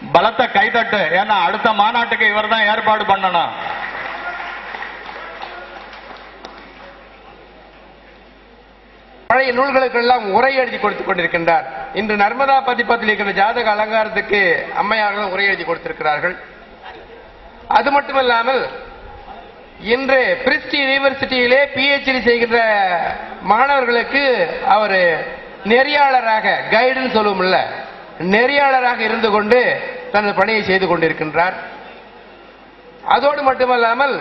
பலத்த கைதட்டு ஏன்னா அடுத்த மாநாட்டுக்கு இவர் தான் ஏற்பாடு பண்ணணும் பழைய நூல்களுக்கெல்லாம் உரை எழுதி கொடுத்துக் கொண்டிருக்கின்றார் இன்று நர்மதா பதிப்பத்தில் இருக்கிற ஜாதக அலங்காரத்துக்கு அம்மையார்கள் உரை எழுதி கொடுத்திருக்கிறார்கள் அது மட்டுமல்லாமல் இன்று பிரிஸ்டி யூனிவர்சிட்டியிலே பிஹெச்டி செய்கின்ற மாணவர்களுக்கு அவர் நெறியாளராக கைடுன்னு சொல்லுவோம்ல நெறியாளராக இருந்து கொண்டு தனது பணியை செய்து கொண்டிருக்கின்றார் அதோடு மட்டுமல்லாமல்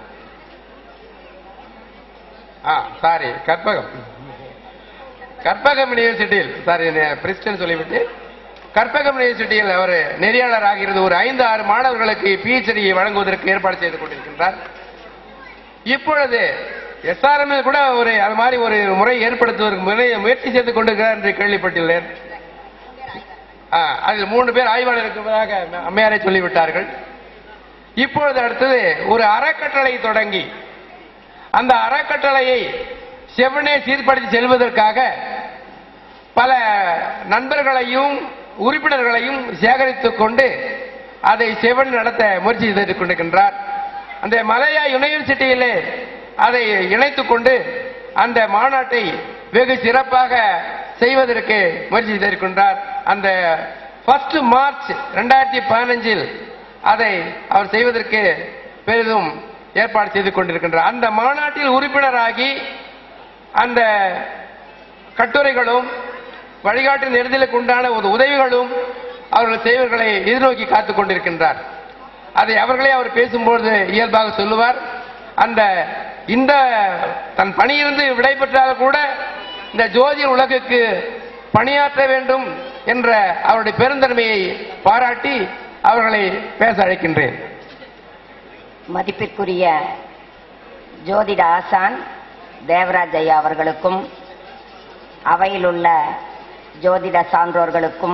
ஆ சாரி கற்பகம் கற்பகம் யூனிவர்சிட்டியில் சாரி பிரிஸ்டன் சொல்லிவிட்டு கற்பகம் யூனிவர்சிட்டியில் அவர் நெறியாளராக இருந்து ஒரு ஐந்து ஆறு மாணவர்களுக்கு பிஹெச்டி வழங்குவதற்கு ஏற்பாடு செய்து கொண்டிருக்கின்றார் இப்பொழுது எஸ்ஆர்எம் கூட ஒரு அது மாதிரி ஒரு முறை ஏற்படுத்துவதற்கு முறை- முயற்சி செய்து கொண்டிருக்கிறார் என்று கேள்விப்பட்டுள்ளேன் ஆ, அதில் மூன்று பேர் ஆய்வாளர் இருப்பதாக அம்மையாரை சொல்லிவிட்டார்கள் இப்பொழுது அடுத்தது ஒரு அறக்கட்டளை தொடங்கி அந்த அறக்கட்டளையை செவனே சீர்படுத்தி செல்வதற்காக பல நண்பர்களையும் உறுப்பினர்களையும் சேகரித்துக் கொண்டு அதை செவன் நடத்த முயற்சி செய்து கொண்டிருக்கின்றார் அந்த மலையா யூனிவர்சிட்டியிலே அதை இணைத்துக் கொண்டு அந்த மாநாட்டை வெகு சிறப்பாக செய்வதற்கு முயற்சி செய்திருக்கின்றார் அந்த ஃபர்ஸ்ட் மார்ச் ரெண்டாயிரத்தி பதினஞ்சில் அதை அவர் செய்வதற்கு பெரிதும் ஏற்பாடு செய்து கொண்டிருக்கின்றார் அந்த மாநாட்டில் உறுப்பினராகி அந்த கட்டுரைகளும் வழிகாட்டு நெறிதலுக்கு உண்டான ஒரு உதவிகளும் அவர்கள் செய்வர்களை எதிர்நோக்கி காத்துக் கொண்டிருக்கின்றார் அதை அவர்களே அவர் பேசும்போது இயல்பாக சொல்லுவார் அந்த இந்த தன் பணியிலிருந்து விடைபெற்றால் கூட இந்த ஜோதிட உலகுக்கு பணியாற்ற வேண்டும் என்ற அவருடைய பெருந்தன்மையை பாராட்டி அவர்களை பேச அழைக்கின்றேன் மதிப்பிற்குரிய ஜோதிட ஆசான் தேவராஜ் ஐயா அவர்களுக்கும் அவையில் உள்ள ஜோதிட சான்றோர்களுக்கும்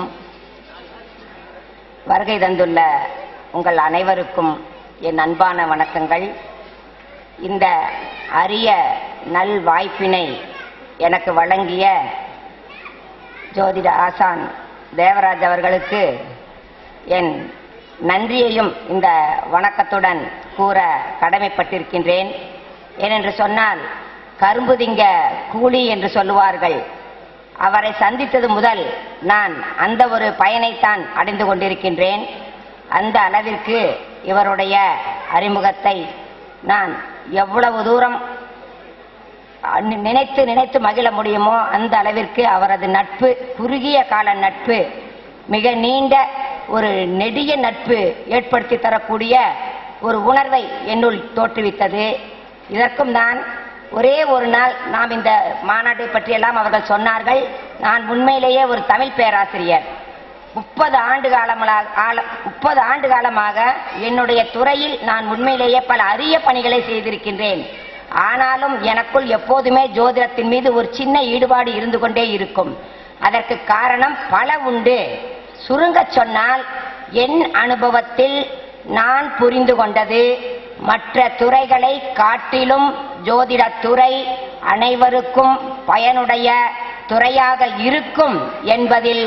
வருகை தந்துள்ள உங்கள் அனைவருக்கும் என் அன்பான வணக்கங்கள் இந்த அரிய நல் வாய்ப்பினை எனக்கு வழங்கிய ஜோதிட ஆசான் தேவராஜ் அவர்களுக்கு என் நன்றியையும் இந்த வணக்கத்துடன் கூற கடமைப்பட்டிருக்கின்றேன் ஏனென்று சொன்னால் கரும்பு திங்க கூலி என்று சொல்லுவார்கள் அவரை சந்தித்தது முதல் நான் அந்த ஒரு பயனைத்தான் அடைந்து கொண்டிருக்கின்றேன் அந்த அளவிற்கு இவருடைய அறிமுகத்தை நான் எவ்வளவு தூரம் நி- நினைத்து நினைத்து மகிழ முடியுமோ அந்த அளவிற்கு அவரது நட்பு குறுகிய கால நட்பு மிக நீண்ட ஒரு நெடிய நட்பு ஏற்படுத்தி தரக்கூடிய ஒரு உணர்வை என்னுள் தோற்றுவித்தது இதற்கும் நான் ஒரே ஒரு நாள் நாம் இந்த மாநாட்டை பற்றியெல்லாம் அவர்கள் சொன்னார்கள் நான் உண்மையிலேயே ஒரு தமிழ் பேராசிரியர் முப்பது ஆண்டு காலமாக முப்பது ஆண்டு காலமாக என்னுடைய துறையில் நான் உண்மையிலேயே பல அரிய பணிகளை செய்திருக்கின்றேன் ஆனாலும் எனக்குள் எப்போதுமே ஜோதிடத்தின் மீது ஒரு சின்ன ஈடுபாடு இருந்து கொண்டே இருக்கும் அதற்கு காரணம் பல உண்டு சுருங்கச் சொன்னால் என் அனுபவத்தில் நான் புரிந்து கொண்டது மற்ற துறைகளை காட்டிலும் ஜோதிடத் துறை அனைவருக்கும் பயனுடைய துறையாக இருக்கும் என்பதில்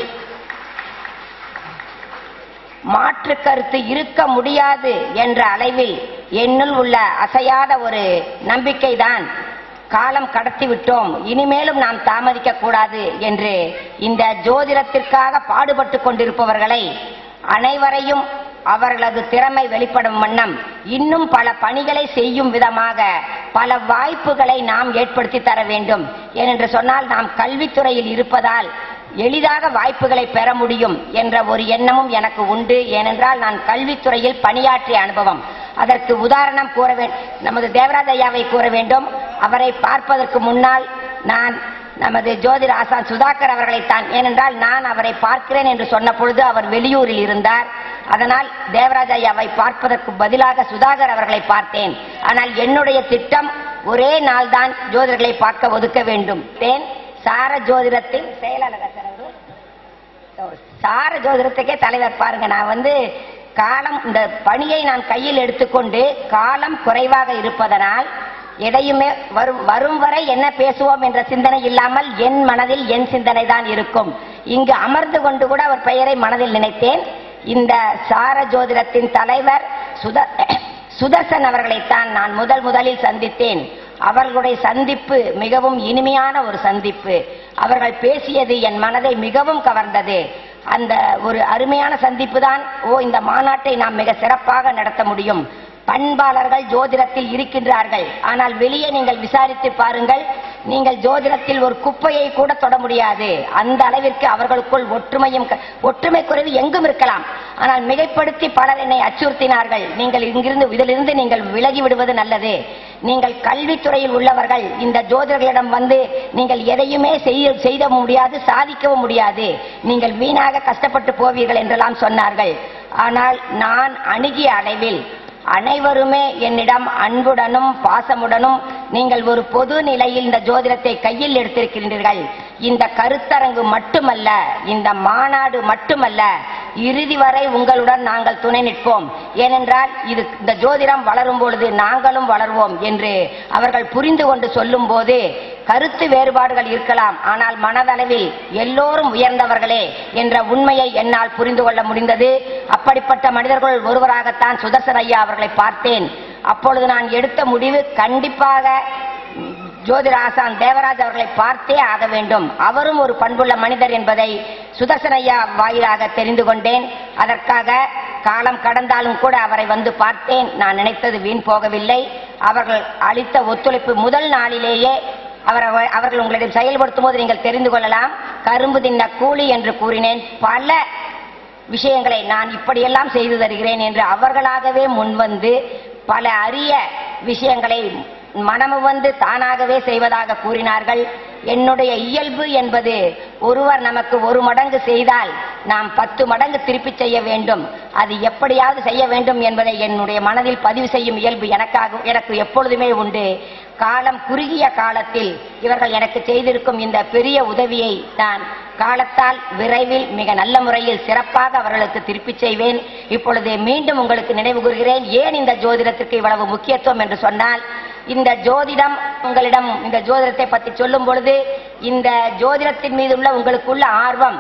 மாற்று கருத்து இருக்க முடியாது என்ற அளவில் என்னுள் உள்ள அசையாத ஒரு நம்பிக்கைதான் காலம் கடத்தி விட்டோம் இனிமேலும் நாம் தாமதிக்க கூடாது என்று இந்த ஜோதிடத்திற்காக பாடுபட்டு கொண்டிருப்பவர்களை அனைவரையும் அவர்களது திறமை வெளிப்படும் வண்ணம் இன்னும் பல பணிகளை செய்யும் விதமாக பல வாய்ப்புகளை நாம் ஏற்படுத்தி தர வேண்டும் ஏனென்று சொன்னால் நாம் கல்வித்துறையில் இருப்பதால் எளிதாக வாய்ப்புகளை பெற முடியும் என்ற ஒரு எண்ணமும் எனக்கு உண்டு ஏனென்றால் நான் கல்வித்துறையில் பணியாற்றிய அனுபவம் அதற்கு உதாரணம் கூற வேண்டும் நமது தேவராஜ ஐயாவை கூற வேண்டும் அவரை பார்ப்பதற்கு முன்னால் நான் நமது ஜோதிட ஆசான் சுதாகர் அவர்களைத்தான் ஏனென்றால் நான் அவரை பார்க்கிறேன் என்று சொன்ன பொழுது அவர் வெளியூரில் இருந்தார் அதனால் தேவராஜ ஐயாவை பார்ப்பதற்கு பதிலாக சுதாகர் அவர்களை பார்த்தேன் ஆனால் என்னுடைய திட்டம் ஒரே நாள் தான் ஜோதிடர்களை பார்க்க ஒதுக்க வேண்டும் தேன் சார ஜோதிடத்தின் செயலாளர் சார் அவரு ஓ, சார ஜோதிடத்துக்கே தலைவர் பாருங்க நான் வந்து காலம் இந்த பணியை நான் கையில் எடுத்துக்கொண்டு காலம் குறைவாக இருப்பதனால் எதையுமே வரும் வரும் வரை என்ன பேசுவோம் என்ற சிந்தனை இல்லாமல் என் மனதில் என் சிந்தனை தான் இருக்கும் இங்கு அமர்ந்து கொண்டு கூட அவர் பெயரை மனதில் நினைத்தேன் இந்த சார ஜோதிடத்தின் தலைவர் சுத சுதர்சன் அவர்களைத்தான் நான் முதல் முதலில் சந்தித்தேன் அவர்களுடைய சந்திப்பு மிகவும் இனிமையான ஒரு சந்திப்பு அவர்கள் பேசியது என் மனதை மிகவும் கவர்ந்தது அந்த ஒரு அருமையான சந்திப்பு தான் ஓ இந்த மாநாட்டை நாம் மிக சிறப்பாக நடத்த முடியும் பண்பாளர்கள் ஜோதிடத்தில் இருக்கின்றார்கள் ஆனால் வெளியே நீங்கள் விசாரித்து பாருங்கள் நீங்கள் ஜோதிடத்தில் ஒரு குப்பையை கூட தொட முடியாது அந்த அளவிற்கு அவர்களுக்குள் ஒற்றுமையும் க- ஒற்றுமை குறைவு எங்கும் இருக்கலாம் ஆனால் மிகைப்படுத்தி பலர் என்னை அச்சுறுத்தினார்கள் நீங்கள் இங்கிருந்து இதிலிருந்து நீங்கள் விலகி விடுவது நல்லது நீங்கள் கல்வித்துறையில் உள்ளவர்கள் இந்த ஜோதிடர்களிடம் வந்து நீங்கள் எதையுமே செய்ய செய்த முடியாது சாதிக்கவும் முடியாது நீங்கள் வீணாக கஷ்டப்பட்டு போவீர்கள் என்றெல்லாம் சொன்னார்கள் ஆனால் நான் அணுகிய அளவில் அனைவருமே என்னிடம் அன்புடனும் பாசமுடனும் நீங்கள் ஒரு பொது நிலையில் இந்த ஜோதிடத்தை கையில் எடுத்திருக்கின்றீர்கள் இந்த கருத்தரங்கு மட்டுமல்ல இந்த மாநாடு மட்டுமல்ல இறுதி வரை உங்களுடன் நாங்கள் துணை நிற்போம் ஏனென்றால் இது இந்த ஜோதிடம் வளரும் பொழுது நாங்களும் வளர்வோம் என்று அவர்கள் புரிந்து கொண்டு சொல்லும் போது கருத்து வேறுபாடுகள் இருக்கலாம் ஆனால் மனதளவில் எல்லோரும் உயர்ந்தவர்களே என்ற உண்மையை என்னால் புரிந்து கொள்ள முடிந்தது அப்படிப்பட்ட மனிதர்கள் ஒருவராகத்தான் சுதர்சன் ஐயா அவர்களை பார்த்தேன் அப்பொழுது நான் எடுத்த முடிவு கண்டிப்பாக ஜோதிட ஆசான் தேவராஜ் அவர்களை பார்த்தே ஆக வேண்டும் அவரும் ஒரு பண்புள்ள மனிதர் என்பதை சுதர்சன் ஐயா வாயிலாக தெரிந்து கொண்டேன் அதற்காக காலம் கடந்தாலும் கூட அவரை வந்து பார்த்தேன் நான் நினைத்தது வீண் போகவில்லை அவர்கள் அளித்த ஒத்துழைப்பு முதல் நாளிலேயே அவர் அவர்கள் உங்களிடம் செயல்படுத்தும் போது நீங்கள் தெரிந்து கொள்ளலாம் கரும்பு தின்ன கூலி என்று கூறினேன் பல விஷயங்களை நான் இப்படியெல்லாம் செய்து தருகிறேன் என்று அவர்களாகவே முன்வந்து பல அரிய விஷயங்களை மனமு வந்து தானாகவே செய்வதாக கூறினார்கள் என்னுடைய இயல்பு என்பது ஒருவர் நமக்கு ஒரு மடங்கு செய்தால் நாம் பத்து மடங்கு திருப்பி செய்ய வேண்டும் அது எப்படியாவது செய்ய வேண்டும் என்பதை என்னுடைய மனதில் பதிவு செய்யும் இயல்பு எனக்காக எனக்கு எப்பொழுதுமே உண்டு காலம் குறுகிய காலத்தில் இவர்கள் எனக்கு செய்திருக்கும் இந்த பெரிய உதவியை நான் காலத்தால் விரைவில் மிக நல்ல முறையில் சிறப்பாக அவர்களுக்கு திருப்பிச் செய்வேன் இப்பொழுது மீண்டும் உங்களுக்கு நினைவு கூறுகிறேன் ஏன் இந்த ஜோதிடத்திற்கு இவ்வளவு முக்கியத்துவம் என்று சொன்னால் இந்த ஜோதிடம் உங்களிடம் இந்த ஜோதிடத்தை பற்றி சொல்லும் பொழுது இந்த ஜோதிடத்தின் மீது உள்ள உங்களுக்குள்ள ஆர்வம்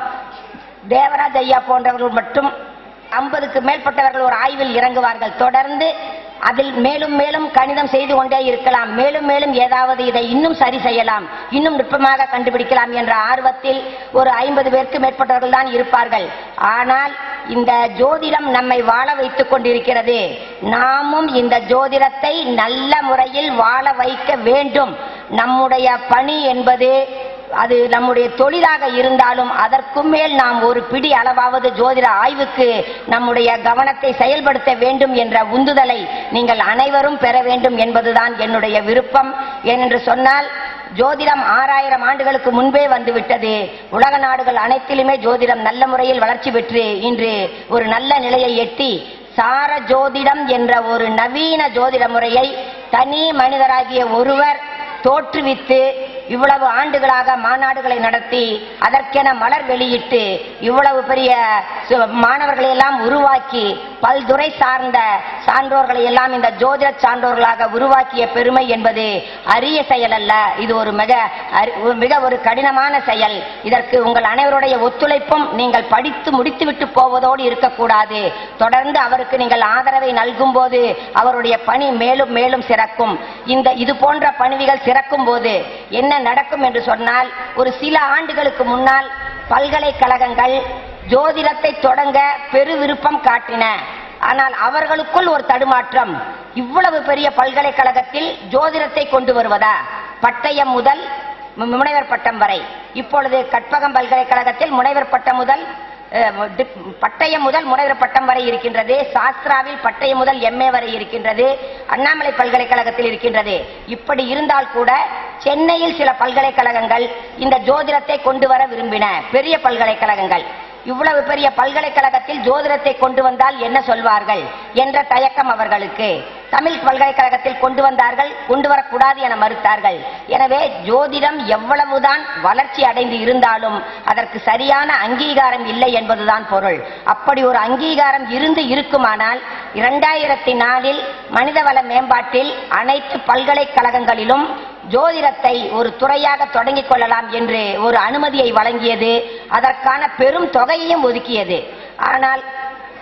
தேவராஜ் ஐயா போன்றவர்கள் மட்டும் ஐம்பதுக்கு மேற்பட்டவர்கள் ஒரு ஆய்வில் இறங்குவார்கள் தொடர்ந்து அதில் மேலும் மேலும் கணிதம் செய்து கொண்டே இருக்கலாம் மேலும் மேலும் ஏதாவது இதை இன்னும் சரி செய்யலாம் இன்னும் நுட்பமாக கண்டுபிடிக்கலாம் என்ற ஆர்வத்தில் ஒரு ஐம்பது பேருக்கு மேற்பட்டவர்கள் தான் இருப்பார்கள் ஆனால் இந்த ஜோதிடம் நம்மை வாழ வைத்துக் கொண்டிருக்கிறது நாமும் இந்த ஜோதிடத்தை நல்ல முறையில் வாழ வைக்க வேண்டும் நம்முடைய பணி என்பது அது நம்முடைய தொழிலாக இருந்தாலும் அதற்கும் மேல் நாம் ஒரு பிடி அளவாவது ஜோதிட ஆய்வுக்கு நம்முடைய கவனத்தை செயல்படுத்த வேண்டும் என்ற உந்துதலை நீங்கள் அனைவரும் பெற வேண்டும் என்பதுதான் என்னுடைய விருப்பம் ஏனென்று சொன்னால் ஜோதிடம் ஆறாயிரம் ஆண்டுகளுக்கு முன்பே வந்துவிட்டது உலக நாடுகள் அனைத்திலுமே ஜோதிடம் நல்ல முறையில் வளர்ச்சி பெற்று இன்று ஒரு நல்ல நிலையை எட்டி சார ஜோதிடம் என்ற ஒரு நவீன ஜோதிட முறையை தனி மனிதராகிய ஒருவர் தோற்றுவித்து இவ்வளவு ஆண்டுகளாக மாநாடுகளை நடத்தி அதற்கென மலர் வெளியிட்டு இவ்வளவு பெரிய சு- மாணவர்களை எல்லாம் உருவாக்கி பல்துறை சார்ந்த சான்றோர்களை எல்லாம் இந்த ஜோதிட சான்றோர்களாக உருவாக்கிய பெருமை என்பது அரிய செயல் அல்ல இது ஒரு மிக அரி- ஒரு மிக ஒரு கடினமான செயல் இதற்கு உங்கள் அனைவருடைய ஒத்துழைப்பும் நீங்கள் படித்து முடித்துவிட்டு போவதோடு இருக்கக்கூடாது தொடர்ந்து அவருக்கு நீங்கள் ஆதரவை நல்கும் போது அவருடைய பணி மேலும் மேலும் சிறக்கும் இந்த இது போன்ற பணிவிகள் சிறக்கும் போது என்ன நடக்கும் என்று சொன்னால் ஒரு சில ஆண்டுகளுக்கு முன்னால் பல்கலைக்கழகங்கள் ஜோதிடத்தை தொடங்க பெரு விருப்பம் காட்டின ஆனால் அவர்களுக்குள் ஒரு தடுமாற்றம் இவ்வளவு பெரிய பல்கலைக்கழகத்தில் ஜோதிடத்தை கொண்டு வருவதா பட்டயம் முதல் மு- முனைவர் பட்டம் வரை இப்பொழுது கற்பகம் பல்கலைக்கழகத்தில் முனைவர் பட்டம் முதல் அஹ், டிப்- பட்டயம் முதல் முனைவர் பட்டம் வரை இருக்கின்றது சாஸ்திராவில் பட்டயம் முதல் எம்ஏ வரை இருக்கின்றது அண்ணாமலை பல்கலைக்கழகத்தில் இருக்கின்றது இப்படி இருந்தால் கூட சென்னையில் சில பல்கலைக்கழகங்கள் இந்த ஜோதிடத்தை கொண்டு வர விரும்பின பெரிய பல்கலைக்கழகங்கள் இவ்வளவு பெரிய பல்கலைக்கழகத்தில் ஜோதிடத்தை கொண்டு வந்தால் என்ன சொல்வார்கள் என்ற தயக்கம் அவர்களுக்கு தமிழ் பல்கலைக்கழகத்தில் கொண்டு வந்தார்கள் கொண்டு வரக்கூடாது என மறுத்தார்கள் எனவே ஜோதிடம் எவ்வளவுதான் வளர்ச்சி அடைந்து இருந்தாலும் அதற்கு சரியான அங்கீகாரம் இல்லை என்பதுதான் பொருள் அப்படி ஒரு அங்கீகாரம் இருந்து இருக்குமானால் இரண்டாயிரத்தி நாலில் மனிதவள மேம்பாட்டில் அனைத்து பல்கலைக்கழகங்களிலும் ஜோதிடத்தை ஒரு துறையாக தொடங்கிக் கொள்ளலாம் என்று ஒரு அனுமதியை வழங்கியது அதற்கான பெரும் தொகையையும் ஒதுக்கியது ஆனால்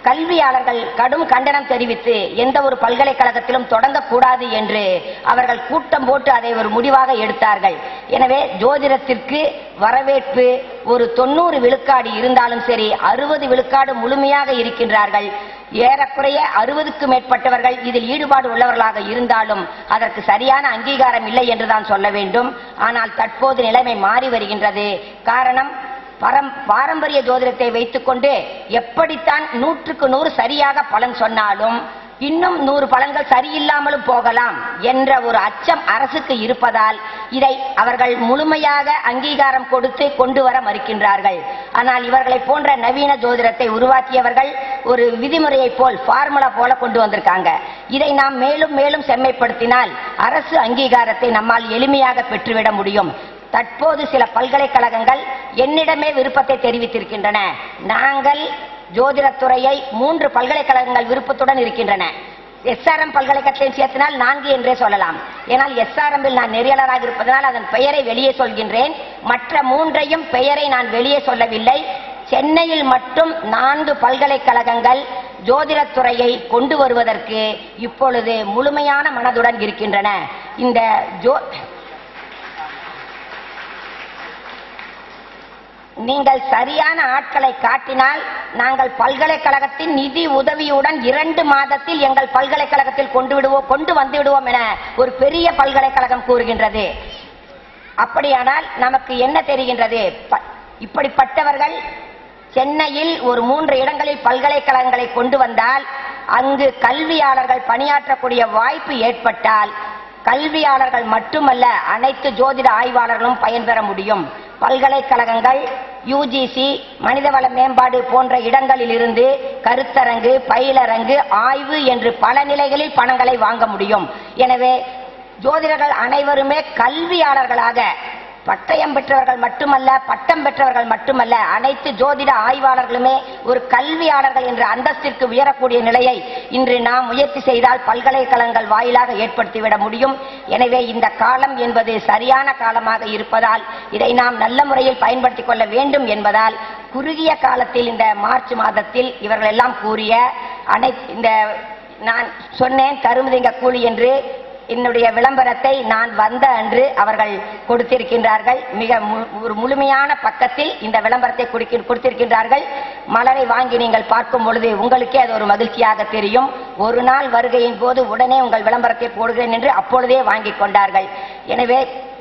கல்வியாளர்கள் கடும் கண்டனம் தெரிவித்து எந்த ஒரு பல்கலைக்கழகத்திலும் தொடங்கக்கூடாது என்று அவர்கள் கூட்டம் போட்டு அதை ஒரு முடிவாக எடுத்தார்கள் எனவே ஜோதிடத்திற்கு வரவேற்பு ஒரு தொண்ணூறு விழுக்காடு இருந்தாலும் சரி அறுபது விழுக்காடு முழுமையாக இருக்கின்றார்கள் ஏறக்குறைய அறுபதுக்கு மேற்பட்டவர்கள் இதில் ஈடுபாடு உள்ளவர்களாக இருந்தாலும் அதற்கு சரியான அங்கீகாரம் இல்லை என்றுதான் சொல்ல வேண்டும் ஆனால் தற்போது நிலைமை மாறி வருகின்றது காரணம் பரம் பாரம்பரிய ஜோதிடத்தை வைத்துக்கொண்டு எப்படித்தான் நூற்றுக்கு நூறு சரியாக பலன் சொன்னாலும் இன்னும் நூறு பலன்கள் சரியில்லாமலும் போகலாம் என்ற ஒரு அச்சம் அரசுக்கு இருப்பதால் இதை அவர்கள் முழுமையாக அங்கீகாரம் கொடுத்து கொண்டு வர மறுக்கின்றார்கள் ஆனால் இவர்களை போன்ற நவீன ஜோதிடத்தை உருவாக்கியவர்கள் ஒரு விதிமுறையைப் போல் ஃபார்முலா போல கொண்டு வந்திருக்காங்க இதை நாம் மேலும் மேலும் செம்மைப்படுத்தினால் அரசு அங்கீகாரத்தை நம்மால் எளிமையாக பெற்றுவிட முடியும் தற்போது சில பல்கலைக்கழகங்கள் என்னிடமே விருப்பத்தை தெரிவித்திருக்கின்றன நாங்கள் ஜோதிடத்துறையை மூன்று பல்கலைக்கழகங்கள் விருப்பத்துடன் இருக்கின்றன எஸ்ஆர்எம் பல்கலைக்கழகத்தையும் சேர்த்தினால் நான்கு என்றே சொல்லலாம் ஏனால் எஸ்ஆர்எம்மில் நான் நெறியாளராக இருப்பதனால் அதன் பெயரை வெளியே சொல்கின்றேன் மற்ற மூன்றையும் பெயரை நான் வெளியே சொல்லவில்லை சென்னையில் மட்டும் நான்கு பல்கலைக்கழகங்கள் ஜோதிடத்துறையை கொண்டு வருவதற்கு இப்பொழுது முழுமையான மனதுடன் இருக்கின்றன இந்த ஜோ நீங்கள் சரியான ஆட்களை காட்டினால் நாங்கள் பல்கலைக்கழகத்தின் நிதி உதவியுடன் இரண்டு மாதத்தில் எங்கள் பல்கலைக்கழகத்தில் கொண்டு விடுவோம் கொண்டு வந்து விடுவோம் என ஒரு பெரிய பல்கலைக்கழகம் கூறுகின்றது அப்படியானால் நமக்கு என்ன தெரிகின்றது ப- இப்படிப்பட்டவர்கள் சென்னையில் ஒரு மூன்று இடங்களில் பல்கலைக்கழகங்களை கொண்டு வந்தால் அங்கு கல்வியாளர்கள் பணியாற்றக்கூடிய வாய்ப்பு ஏற்பட்டால் கல்வியாளர்கள் மட்டுமல்ல அனைத்து ஜோதிட ஆய்வாளர்களும் பயன்பெற முடியும் பல்கலைக்கழகங்கள் யுஜிசி மனிதவள மேம்பாடு போன்ற இடங்களில் இருந்து கருத்தரங்கு பயிலரங்கு ஆய்வு என்று பல நிலைகளில் பணங்களை வாங்க முடியும் எனவே ஜோதிடர்கள் அனைவருமே கல்வியாளர்களாக பட்டயம் பெற்றவர்கள் மட்டுமல்ல பட்டம் பெற்றவர்கள் மட்டுமல்ல அனைத்து ஜோதிட ஆய்வாளர்களுமே ஒரு கல்வியாளர்கள் என்ற அந்தஸ்திற்கு உயரக்கூடிய நிலையை இன்று நாம் முயற்சி செய்தால் பல்கலைக்கழகங்கள் வாயிலாக ஏற்படுத்திவிட முடியும் எனவே இந்த காலம் என்பது சரியான காலமாக இருப்பதால் இதை நாம் நல்ல முறையில் பயன்படுத்திக் கொள்ள வேண்டும் என்பதால் குறுகிய காலத்தில் இந்த மார்ச் மாதத்தில் இவர்கள் எல்லாம் கூறிய அனைத்து இந்த நான் சொன்னேன் கருமுதிங்க கூலி என்று என்னுடைய விளம்பரத்தை நான் வந்த அன்று அவர்கள் கொடுத்திருக்கின்றார்கள் மிக மு- ஒரு முழுமையான பக்கத்தில் இந்த விளம்பரத்தை கொடுக்கி- கொடுத்திருக்கின்றார்கள் மலரை வாங்கி நீங்கள் பார்க்கும் பொழுது உங்களுக்கே அது ஒரு மகிழ்ச்சியாக தெரியும் ஒரு நாள் வருகையின் போது உடனே உங்கள் விளம்பரத்தை போடுகிறேன் என்று அப்பொழுதே வாங்கிக் கொண்டார்கள் எனவே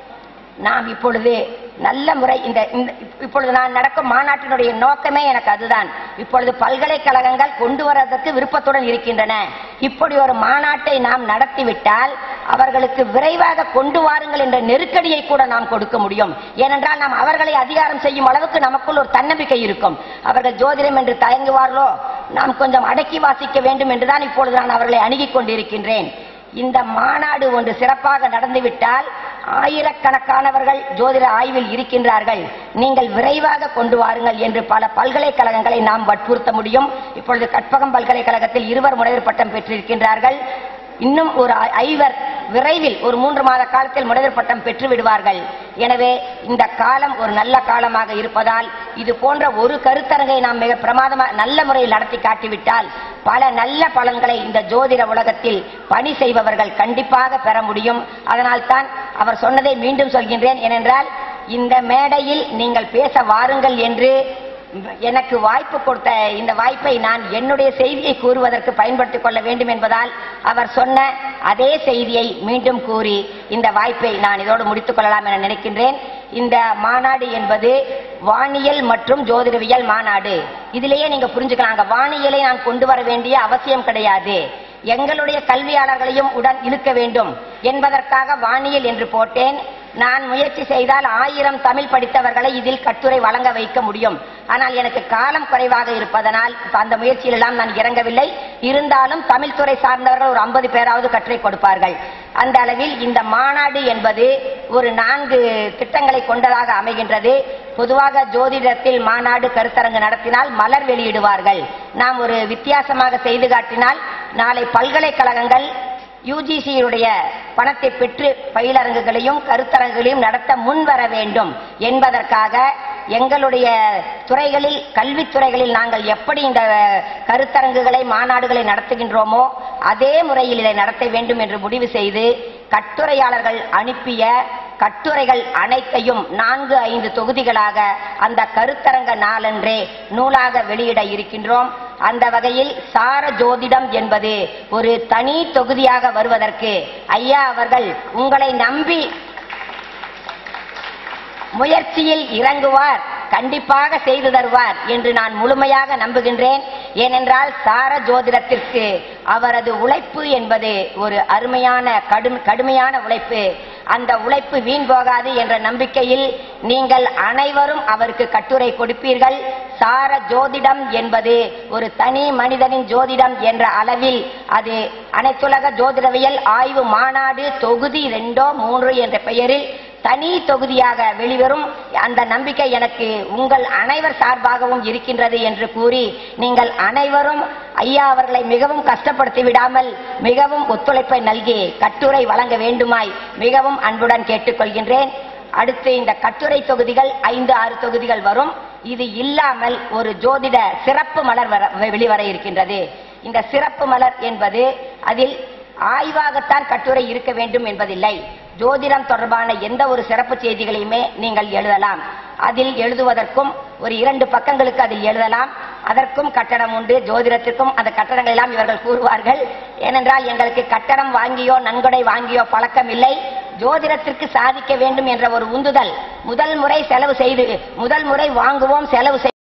நாம் இப்பொழுது நல்ல முறை இந்த இந்த- இப்பொழுது நான் நடக்கும் மாநாட்டினுடைய நோக்கமே எனக்கு அதுதான் இப்பொழுது பல்கலைக்கழகங்கள் கொண்டு வரதற்கு விருப்பத்துடன் இருக்கின்றன இப்படி ஒரு மாநாட்டை நாம் நடத்திவிட்டால் அவர்களுக்கு விரைவாக கொண்டு வாருங்கள் என்ற நெருக்கடியை கூட நாம் கொடுக்க முடியும் ஏனென்றால் நாம் அவர்களை அதிகாரம் செய்யும் அளவுக்கு நமக்குள் ஒரு தன்னம்பிக்கை இருக்கும் அவர்கள் ஜோதிடம் என்று தயங்குவார்களோ நாம் கொஞ்சம் அடக்கி வாசிக்க வேண்டும் என்றுதான் இப்பொழுது நான் அவர்களை அணுகிக் கொண்டிருக்கின்றேன் இந்த மாநாடு ஒன்று சிறப்பாக நடந்துவிட்டால் ஆயிரக்கணக்கானவர்கள் ஜோதிட ஆய்வில் இருக்கின்றார்கள் நீங்கள் விரைவாக கொண்டு வாருங்கள் என்று பல பல்கலைக்கழகங்களை நாம் வற்புறுத்த முடியும் இப்பொழுது கற்பகம் பல்கலைக்கழகத்தில் இருவர் முனைவர் பட்டம் பெற்றிருக்கின்றார்கள் இன்னும் ஒரு ஐ- ஐவர் விரைவில் ஒரு மூன்று மாத காலத்தில் முனைவர் பட்டம் பெற்று விடுவார்கள் எனவே இந்த காலம் ஒரு நல்ல காலமாக இருப்பதால் இது போன்ற ஒரு கருத்தரங்கை நாம் மிக பிரமாதமாக நல்ல முறையில் நடத்தி காட்டிவிட்டால் பல நல்ல பலன்களை இந்த ஜோதிட உலகத்தில் பணி செய்பவர்கள் கண்டிப்பாக பெற முடியும் அதனால்தான் அவர் சொன்னதை மீண்டும் சொல்கின்றேன் ஏனென்றால் இந்த மேடையில் நீங்கள் பேச வாருங்கள் என்று எனக்கு வாய்ப்பு கொடுத்த இந்த வாய்ப்பை நான் என்னுடைய செய்தியை கூறுவதற்கு பயன்படுத்திக் கொள்ள வேண்டும் என்பதால் அவர் சொன்ன அதே செய்தியை மீண்டும் கூறி இந்த வாய்ப்பை நான் இதோடு முடித்துக் கொள்ளலாம் என நினைக்கின்றேன் இந்த மாநாடு என்பது வானியல் மற்றும் ஜோதிடவியல் மாநாடு இதிலேயே நீங்க புரிஞ்சுக்கலாம் அங்க வானியலை நான் கொண்டு வர வேண்டிய அவசியம் கிடையாது எங்களுடைய கல்வியாளர்களையும் உடன் இழுக்க வேண்டும் என்பதற்காக வானியல் என்று போட்டேன் நான் முயற்சி செய்தால் ஆயிரம் தமிழ் படித்தவர்களை இதில் கட்டுரை வழங்க வைக்க முடியும் ஆனால் எனக்கு காலம் குறைவாக இருப்பதனால் இப்ப அந்த முயற்சியிலெல்லாம் நான் இறங்கவில்லை இருந்தாலும் தமிழ் துறை சார்ந்தவர்கள் ஒரு ஐம்பது பேராவது கட்டுரை கொடுப்பார்கள் அந்த அளவில் இந்த மாநாடு என்பது ஒரு நான்கு திட்டங்களை கொண்டதாக அமைகின்றது பொதுவாக ஜோதிடத்தில் மாநாடு கருத்தரங்கு நடத்தினால் மலர் வெளியிடுவார்கள் நாம் ஒரு வித்தியாசமாக செய்து காட்டினால் நாளை பல்கலைக்கழகங்கள் யுஜிசியுடைய பணத்தை பெற்று பயிலரங்குகளையும் கருத்தரங்குகளையும் நடத்த முன்வர வேண்டும் என்பதற்காக எங்களுடைய துறைகளில் கல்வித்துறைகளில் நாங்கள் எப்படி இந்த கருத்தரங்குகளை மாநாடுகளை நடத்துகின்றோமோ அதே முறையில் இதை நடத்த வேண்டும் என்று முடிவு செய்து கட்டுரையாளர்கள் அனுப்பிய கட்டுரைகள் அனைத்தையும் நான்கு ஐந்து தொகுதிகளாக அந்த கருத்தரங்க நாளன்றே நூலாக வெளியிட இருக்கின்றோம் அந்த வகையில் சார ஜோதிடம் என்பது ஒரு தனி தொகுதியாக வருவதற்கு ஐயா அவர்கள் உங்களை நம்பி முயற்சியில் இறங்குவார் கண்டிப்பாக செய்து தருவார் என்று நான் முழுமையாக நம்புகின்றேன் ஏனென்றால் சார ஜோதிடத்திற்கு அவரது உழைப்பு என்பது ஒரு அருமையான கடும் கடுமையான உழைப்பு அந்த உழைப்பு வீண் போகாது என்ற நம்பிக்கையில் நீங்கள் அனைவரும் அவருக்கு கட்டுரை கொடுப்பீர்கள் சார ஜோதிடம் என்பது ஒரு தனி மனிதனின் ஜோதிடம் என்ற அளவில் அது அனைத்துலக ஜோதிடவியல் ஆய்வு மாநாடு தொகுதி ரெண்டோ மூன்று என்ற பெயரில் தனி தொகுதியாக வெளிவரும் அந்த நம்பிக்கை எனக்கு உங்கள் அனைவர் சார்பாகவும் இருக்கின்றது என்று கூறி நீங்கள் அனைவரும் ஐயா அவர்களை மிகவும் கஷ்டப்படுத்தி விடாமல் மிகவும் ஒத்துழைப்பை நல்கி கட்டுரை வழங்க வேண்டுமாய் மிகவும் அன்புடன் கேட்டுக்கொள்கின்றேன் அடுத்து இந்த கட்டுரை தொகுதிகள் ஐந்து ஆறு தொகுதிகள் வரும் இது இல்லாமல் ஒரு ஜோதிட சிறப்பு மலர் வர வெளிவர இருக்கின்றது இந்த சிறப்பு மலர் என்பது அதில் ஆய்வாகத்தான் கட்டுரை இருக்க வேண்டும் என்பதில்லை ஜோதிடம் தொடர்பான எந்த ஒரு சிறப்பு செய்திகளையுமே நீங்கள் எழுதலாம் அதில் எழுதுவதற்கும் ஒரு இரண்டு பக்கங்களுக்கு அதில் எழுதலாம் அதற்கும் கட்டணம் உண்டு ஜோதிடத்திற்கும் அந்த கட்டணங்கள் எல்லாம் இவர்கள் கூறுவார்கள் ஏனென்றால் எங்களுக்கு கட்டணம் வாங்கியோ நன்கொடை வாங்கியோ பழக்கம் இல்லை ஜோதிடத்திற்கு சாதிக்க வேண்டும் என்ற ஒரு உந்துதல் முதல் முறை செலவு செய்து முதல் முறை வாங்குவோம் செலவு செய்